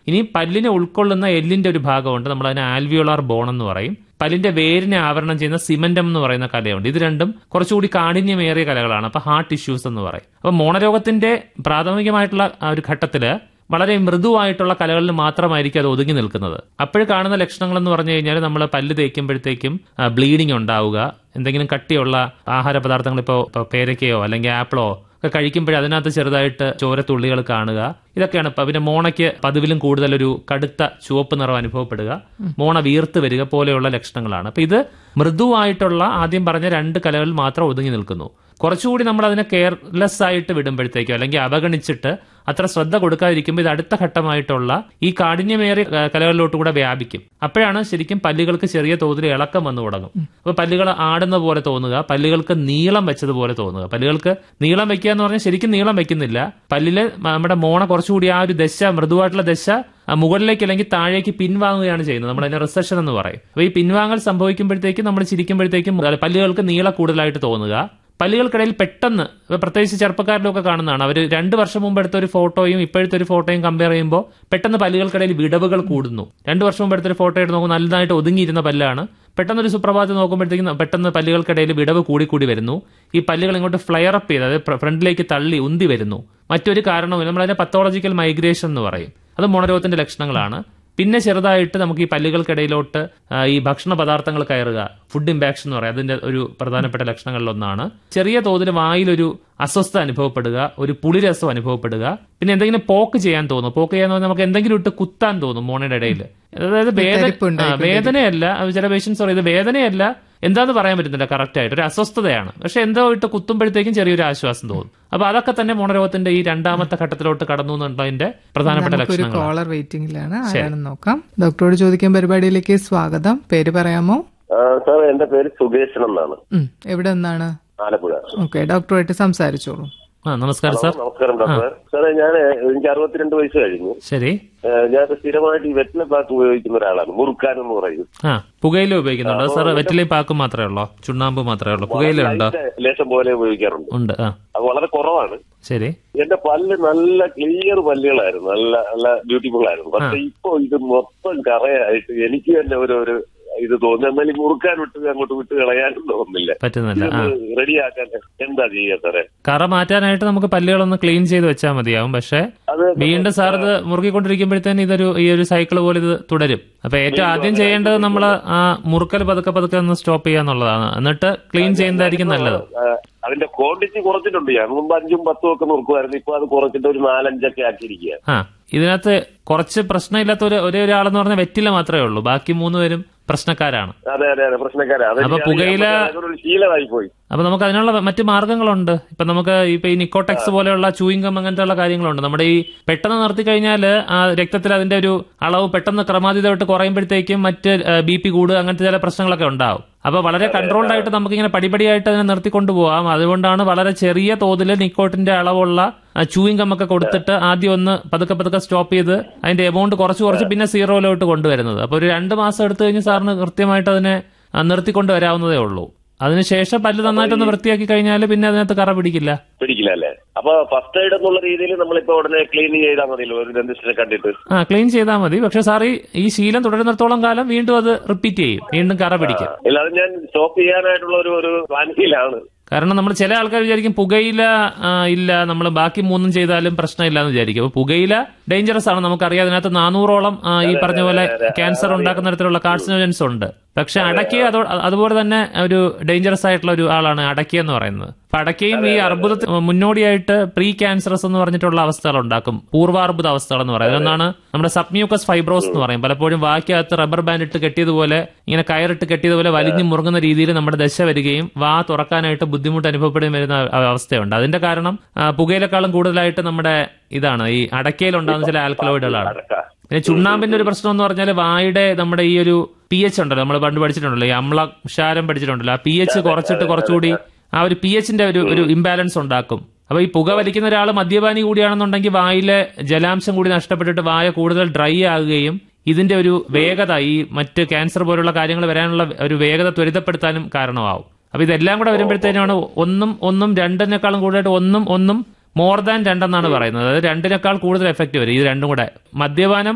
ഇനി പല്ലിനെ ഉൾക്കൊള്ളുന്ന എല്ലിന്റെ ഒരു ഭാഗമുണ്ട് നമ്മൾ അതിനെ ആൽവിയോളാർ ബോൺ എന്ന് പറയും പല്ലിന്റെ വേരിനെ ആവരണം ചെയ്യുന്ന സിമന്റം എന്ന് പറയുന്ന കലയുണ്ട് ഇത് രണ്ടും കുറച്ചുകൂടി കാഠിന്യമേറിയ കലകളാണ് അപ്പൊ ഹാർട്ട് ഇഷ്യൂസ് എന്ന് പറയും അപ്പൊ മോണരോഗത്തിന്റെ പ്രാഥമികമായിട്ടുള്ള ആ ഒരു ഘട്ടത്തില് വളരെ മൃദുവായിട്ടുള്ള കലകളിൽ മാത്രമായിരിക്കും അത് ഒതുങ്ങി നിൽക്കുന്നത് അപ്പോൾ കാണുന്ന ലക്ഷണങ്ങൾ എന്ന് പറഞ്ഞു കഴിഞ്ഞാൽ നമ്മൾ പല്ല് തേക്കുമ്പോഴത്തേക്കും ബ്ലീഡിംഗ് ഉണ്ടാവുക എന്തെങ്കിലും കട്ടിയുള്ള ആഹാര പദാർത്ഥങ്ങൾ ഇപ്പോൾ പേരയ്ക്കയോ അല്ലെങ്കിൽ ആപ്പിളോ ഒക്കെ കഴിക്കുമ്പോൾ അതിനകത്ത് ചെറുതായിട്ട് ചോരത്തുള്ളികൾ കാണുക ഇതൊക്കെയാണ് ഇപ്പൊ പിന്നെ മോണയ്ക്ക് പതിവിലും കൂടുതൽ ഒരു കടുത്ത ചുവപ്പ് നിറം അനുഭവപ്പെടുക മോണ വീർത്ത് വരിക പോലെയുള്ള ലക്ഷണങ്ങളാണ് അപ്പൊ ഇത് മൃദുവായിട്ടുള്ള ആദ്യം പറഞ്ഞ രണ്ട് കലകളിൽ മാത്രം ഒതുങ്ങി നിൽക്കുന്നു കുറച്ചുകൂടി നമ്മൾ അതിനെ കെയർലെസ് ആയിട്ട് വിടുമ്പോഴത്തേക്കോ അല്ലെങ്കിൽ അവഗണിച്ചിട്ട് അത്ര ശ്രദ്ധ കൊടുക്കാതിരിക്കുമ്പോൾ ഇത് അടുത്ത ഘട്ടമായിട്ടുള്ള ഈ കാഠിന്യമേറിയ ഏഹ്, കലകളിലോട്ട് കൂടെ വ്യാപിക്കും അപ്പോഴാണ് ശരിക്കും പല്ലുകൾക്ക് ചെറിയ തോതിൽ ഇളക്കം വന്നു തുടങ്ങും അപ്പൊ പല്ലുകൾ ആടുന്ന പോലെ തോന്നുക പല്ലുകൾക്ക് നീളം വെച്ചതുപോലെ തോന്നുക പല്ലുകൾക്ക് നീളം വെക്കുക എന്ന് പറഞ്ഞാൽ ശരിക്കും നീളം വെക്കുന്നില്ല പല്ലില് നമ്മുടെ മോണ കുറച്ചുകൂടി ആ ഒരു ദശ മൃദുവായിട്ടുള്ള ദശ ആ മുകളിലേക്ക് അല്ലെങ്കിൽ താഴേക്ക് പിൻവാങ്ങുകയാണ് ചെയ്യുന്നത് നമ്മൾ അതിനെ റിസഷൻ എന്ന് പറയും അപ്പൊ ഈ പിൻവാങ്ങൽ സംഭവിക്കുമ്പോഴത്തേക്കും നമ്മൾ ചിരിക്കുമ്പോഴത്തേക്കും പല്ലുകൾക്ക് നീളം കൂടുതലായിട്ട് തോന്നുക പല്ലുകൾക്കിടയിൽ പെട്ടെന്ന് ഇപ്പൊ പ്രത്യേകിച്ച് ചെറുപ്പക്കാരിലൊക്കെ കാണുന്നതാണ് അവർ രണ്ട് വർഷം മുമ്പ് എടുത്ത ഒരു ഫോട്ടോയും ഇപ്പോഴത്തെ ഒരു ഫോട്ടോയും കമ്പയർ ചെയ്യുമ്പോൾ പെട്ടെന്ന് പല്ലുകൾക്കിടയിൽ വിടവുകൾ കൂടുന്നു രണ്ട് വർഷം മുമ്പ് എടുത്തൊരു ഫോട്ടോ എടുത്ത് നോക്കുമ്പോൾ നല്ലതായിട്ട് ഒതുങ്ങിയിരുന്ന പല്ലാണ് പെട്ടെന്ന് ഒരു സുപ്രഭാതം നോക്കുമ്പോഴത്തേക്കും പെട്ടെന്ന് പല്ലുകൾക്കിടയിൽ വിടവ് കൂടി കൂടി വരുന്നു ഈ പല്ലുകൾ ഇങ്ങോട്ട് ഫ്ലെയർ അപ്പ് ചെയ്ത് അതായത് ഫ്രണ്ടിലേക്ക് തള്ളി ഉന്തി വരുന്നു മറ്റൊരു കാരണവും നമ്മളതിനെ പത്തോളജിക്കൽ മൈഗ്രേഷൻ എന്ന് പറയും അത് മോണരോഗത്തിന്റെ ലക്ഷണങ്ങളാണ് പിന്നെ ചെറുതായിട്ട് നമുക്ക് ഈ പല്ലുകൾക്കിടയിലോട്ട് ആ, ഈ ഭക്ഷണ പദാർത്ഥങ്ങൾ കയറുക ഫുഡ് ഇമ്പാക്ഷൻ എന്ന് പറയും അതിന്റെ ഒരു പ്രധാനപ്പെട്ട ലക്ഷണങ്ങളിലൊന്നാണ് ചെറിയ തോതിൽ വായിലൊരു അസ്വസ്ഥ അനുഭവപ്പെടുക ഒരു പുളിരസം അനുഭവപ്പെടുക പിന്നെ എന്തെങ്കിലും പോക്ക് ചെയ്യാൻ തോന്നും പോക്ക് ചെയ്യാന്ന് പറഞ്ഞാൽ നമുക്ക് എന്തെങ്കിലും ഇട്ട് കുത്താൻ തോന്നും മോണയുടെ ഇടയിൽ അതായത് വേദന ആ, വേദനയല്ല അത് ചില പേഷ്യൻസ് പറയും ഇത് വേദനയല്ല എന്താന്ന് പറയാൻ പറ്റുന്നില്ല കറക്റ്റ് ആയിട്ട് ഒരു അസ്വസ്ഥതയാണ് പക്ഷെ എന്തോ ഇട്ട് കുത്തുമ്പോഴത്തേക്കും ചെറിയൊരു ആശ്വാസം തോന്നും അപ്പൊ അതൊക്കെ തന്നെ മോണരോഗത്തിന്റെ ഈ രണ്ടാമത്തെ ഘട്ടത്തിലോട്ട് കടന്നു എന്നുള്ളതിന്റെ പ്രധാനപ്പെട്ട ഒരു ലക്ഷണങ്ങളാണ് കോളർ വെയിറ്റിംഗിലാണ് ആരാണെന്ന് നോക്കാം ഡോക്ടറോട് ചോദിക്കാൻ പരിപാടിയിലേക്ക് സ്വാഗതം പേര് പറയാമോ ആ, സാർ എന്റെ പേര് സുകേശൻ എന്നാണ് ഉം, എവിടെ നിന്നാണ് ആലപ്പുഴ ഓക്കെ ഡോക്ടറുമായിട്ട് സംസാരിച്ചോളൂ ആ നമസ്കാരം സാർ നമസ്കാരം ഡോക്ടർ സാറേ ഞാൻ എനിക്ക് അറുപത്തിരണ്ട് വയസ്സ് കഴിഞ്ഞു ശരി ആ, ഞാൻ സ്ഥിരമായിട്ട് ഈ വെറ്റില പാക്ക് ഉപയോഗിക്കുന്ന ഒരാളാണ് മുറുക്കാൻ എന്ന് പറയും ആ പുകയില ഉപയോഗിക്കുന്നുണ്ടോ സാർ വെറ്റിലി പാക്ക് മാത്രമേ ഉള്ളോ ചുണ്ണാമ്പ് മാത്രമേ ഉള്ളൂ പുകയില ഉണ്ടോ ലൈറ്റ് ലേശം പോലെ ഉപയോഗിക്കാറുണ്ട് ഉണ്ട് ആ അത് വളരെ കുറവാണ് ശരി എന്റെ പല്ല് നല്ല ക്ലിയർ പല്ലുകളായിരുന്നു നല്ല നല്ല ബ്യൂട്ടിഫുൾ ആയിരുന്നു പക്ഷെ ഇപ്പൊ ഇത് മൊത്തം കറയായിട്ട് എനിക്ക് തന്നെ ഒരു ഒരു ഇത് തോന്നുന്നു എന്നാൽ ഈ മുറുക്കാൻ വിട്ട് അങ്ങോട്ട് വിട്ട് കളയാനും തോന്നുന്നില്ല പറ്റുന്നില്ല ആ റെഡിയാക്കാൻ എന്താ ചെയ്യാ സാറേ കറ മാറ്റാനായിട്ട് നമുക്ക് പല്ലുകളൊന്ന് ക്ലീൻ ചെയ്ത് വെച്ചാൽ മതിയാവും പക്ഷെ അത് വീണ്ടും സാർ ഇത് മുറുകിക്കൊണ്ടിരിക്കുമ്പോഴത്തേന് ഇതൊരു ഈ ഒരു സൈക്കിൾ പോലെ ഇത് തുടരും അപ്പൊ ഏറ്റവും ആദ്യം ചെയ്യേണ്ടത് നമ്മൾ ആ മുറുക്കൽ പതുക്കെ പതുക്കെ ഒന്ന് സ്റ്റോപ്പ് ചെയ്യാന്നുള്ളതാണ് എന്നിട്ട് ക്ലീൻ ചെയ്യുന്നതായിരിക്കും നല്ലത് ആ, അതിന്റെ ക്വാണ്ടിറ്റി കുറച്ചിട്ടുണ്ട് ഞാൻ മുമ്പ് അഞ്ചും പത്തും ഒക്കെ നോക്കുമായിരുന്നു ഇപ്പൊ അത് കുറച്ചിട്ട് ഒരു നാലഞ്ചൊക്കെ ആക്കിയിരിക്കുക ആ ഇതിനകത്ത് കുറച്ച് പ്രശ്നമില്ലാത്ത ഒരു ഒരേ ഒരാളെന്ന് പറഞ്ഞാൽ വെറ്റില മാത്രമേ ഉള്ളൂ ബാക്കി മൂന്ന് പേരും പ്രശ്നക്കാരാണ് അതെ അതെ അതെ പ്രശ്നക്കാരാ അത് അപ്പൊ ഞാൻ- പുകയില- അതൊരു ശീലമായി പോയി അപ്പൊ നമുക്ക് അതിനുള്ള മറ്റു മാർഗങ്ങളുണ്ട് ഇപ്പൊ നമുക്ക് ഇപ്പൊ ഈ നിക്കോടെക്സ് പോലെയുള്ള ചൂയിങ്കം അങ്ങനത്തെ ഉള്ള കാര്യങ്ങളുണ്ട് നമ്മുടെ ഈ പെട്ടെന്ന് നിർത്തി കഴിഞ്ഞാൽ ആ രക്തത്തിൽ അതിന്റെ ഒരു അളവ് പെട്ടെന്ന് ക്രമാതീതമായിട്ട് കുറയുമ്പോഴത്തേക്കും മറ്റ് ബി പി കൂടുക അങ്ങനത്തെ ചില പ്രശ്നങ്ങളൊക്കെ ഉണ്ടാവും അപ്പൊ വളരെ കൺട്രോൾഡ് ആയിട്ട് നമുക്ക് ഇങ്ങനെ പടിപടിയായിട്ട് അതിനെ നിർത്തിക്കൊണ്ടു പോകാം അതുകൊണ്ടാണ് വളരെ ചെറിയ തോതിൽ നിക്കോട്ടിന്റെ അളവുള്ള ചൂയിങ്കം ഒക്കെ കൊടുത്തിട്ട് ആദ്യം ഒന്ന് പതുക്കെ പതുക്കെ സ്റ്റോപ്പ് ചെയ്ത് അതിന്റെ എമൗണ്ട് കുറച്ച് കുറച്ച് പിന്നെ സീറോയിലോട്ട് കൊണ്ടുവരുന്നത് അപ്പൊ ഒരു രണ്ട് മാസം എടുത്തു കഴിഞ്ഞ് സാറിന് കൃത്യമായിട്ട് അതിനെ ആ, നിർത്തിക്കൊണ്ട് വരാവുന്നതേ ഉള്ളൂ അതിനുശേഷം പല്ല് നന്നായിട്ടൊന്ന് വൃത്തിയാക്കി കഴിഞ്ഞാൽ പിന്നെ അതിനകത്ത് കറ പിടിക്കില്ല പിടിക്കില്ല അല്ലേ അപ്പൊ ഫസ്റ്റ് എയ്ഡ് എന്നുള്ള രീതിയിൽ നമ്മളിപ്പോ ഉടനെ ക്ലീൻ ചെയ്താൽ മതിയല്ലോ ഒരു ഡെന്റിസ്റ്റിനെ കണ്ടിട്ട് ആ ക്ലീൻ ചെയ്താൽ മതി പക്ഷെ സാർ ഈ ഈ ശീലം തുടരുന്നിടത്തോളം കാലം വീണ്ടും അത് റിപ്പീറ്റ് ചെയ്യും വീണ്ടും കറ പിടിക്കും ഇല്ല അത് ഞാൻ സ്റ്റോപ്പ് ചെയ്യാനായിട്ടുള്ള ഒരു ഒരു പ്ലാനിങ്ങിലാണ് കാരണം നമ്മൾ ചില ആൾക്കാർ വിചാരിക്കും പുകയില ആ, ഇല്ല നമ്മൾ ബാക്കി മൂന്നും ചെയ്താലും പ്രശ്നമില്ല എന്ന് വിചാരിക്കും അപ്പൊ പുകയില ഡേഞ്ചറസ് ആണ് നമുക്കറിയാം അതിനകത്ത് നാനൂറോളം ആ, ഈ പറഞ്ഞ പോലെ ക്യാൻസർ ഉണ്ടാക്കുന്ന തരത്തിലുള്ള കാർസിനോജൻസ് ഉണ്ട് പക്ഷെ അടയ്ക്ക അതോ അതുപോലെ തന്നെ ഒരു ഡേഞ്ചറസ് ആയിട്ടുള്ള ഒരു ആളാണ് അടയ്ക്ക എന്ന് പറയുന്നത് അപ്പൊ അടയ്ക്കയും ഈ അർബുദത്തിന് മുന്നോടിയായിട്ട് പ്രീ ക്യാൻസറസ് എന്ന് പറഞ്ഞിട്ടുള്ള അവസ്ഥകൾ ഉണ്ടാക്കും പൂർവാർബുദ അവസ്ഥകൾ എന്ന് പറയുന്നത് ഒന്നാണ് നമ്മുടെ സബ്മ്യൂക്കസ് ഫൈബ്രോസ് എന്ന് പറയും പലപ്പോഴും വാക്കകത്ത് റബ്ബർ ബാൻഡ് ഇട്ട് കെട്ടിയതുപോലെ ഇങ്ങനെ കയറിട്ട് കെട്ടിയതുപോലെ വലിഞ്ഞു മുറുങ്ങുന്ന രീതിയിൽ നമ്മുടെ ദശ വരികയും വാ തുറക്കാനായിട്ട് ബുദ്ധിമുട്ട് അനുഭവപ്പെടുകയും വരുന്ന അവ- അവസ്ഥയുണ്ട് അതിന്റെ കാരണം ആ, പുകയിലെക്കാളും കൂടുതലായിട്ട് നമ്മുടെ ഇതാണ് ഈ അടക്കയിൽ ഉണ്ടാകുന്ന ചില ആൽക്കലോയിഡുകളാണ് അടക്ക പിന്നെ ചുണ്ണാമ്പിന്റെ ഒരു പ്രശ്നം എന്ന് പറഞ്ഞാൽ വായുടെ നമ്മുടെ ഈ ഒരു പി എച്ച് ഉണ്ടല്ലോ നമ്മൾ പണ്ട് പഠിച്ചിട്ടുണ്ടല്ലോ ഈ അമ്ല ക്ഷാരം പഠിച്ചിട്ടുണ്ടല്ലോ ആ പി എച്ച് കുറച്ചിട്ട് കുറച്ചുകൂടി ആ ഒരു പി എച്ചിന്റെ ഒരു ഒരു ഇംബാലൻസ് ഉണ്ടാക്കും അപ്പൊ ഈ പുക വലിക്കുന്ന ഒരാൾ മദ്യപാനി കൂടിയാണെന്നുണ്ടെങ്കിൽ വായിലെ ജലാംശം കൂടി നഷ്ടപ്പെട്ടിട്ട് വായ കൂടുതൽ ഡ്രൈ ആകുകയും ഇതിന്റെ ഒരു വേഗത ഈ മറ്റ് ക്യാൻസർ പോലുള്ള കാര്യങ്ങൾ വരാനുള്ള ഒരു വേഗത ത്വരിതപ്പെടുത്താനും കാരണമാവും അപ്പൊ ഇതെല്ലാം കൂടെ വരുമ്പോഴത്തേനാണ് ഒന്നും ഒന്നും രണ്ടിനേക്കാളും കൂടുതലായിട്ട് ഒന്നും ഒന്നും മോർ ദാൻ രണ്ടെന്നാണ് പറയുന്നത് അതായത് രണ്ടിനേക്കാൾ കൂടുതൽ എഫക്റ്റ് വരും ഇത് രണ്ടും കൂടെ മദ്യപാനം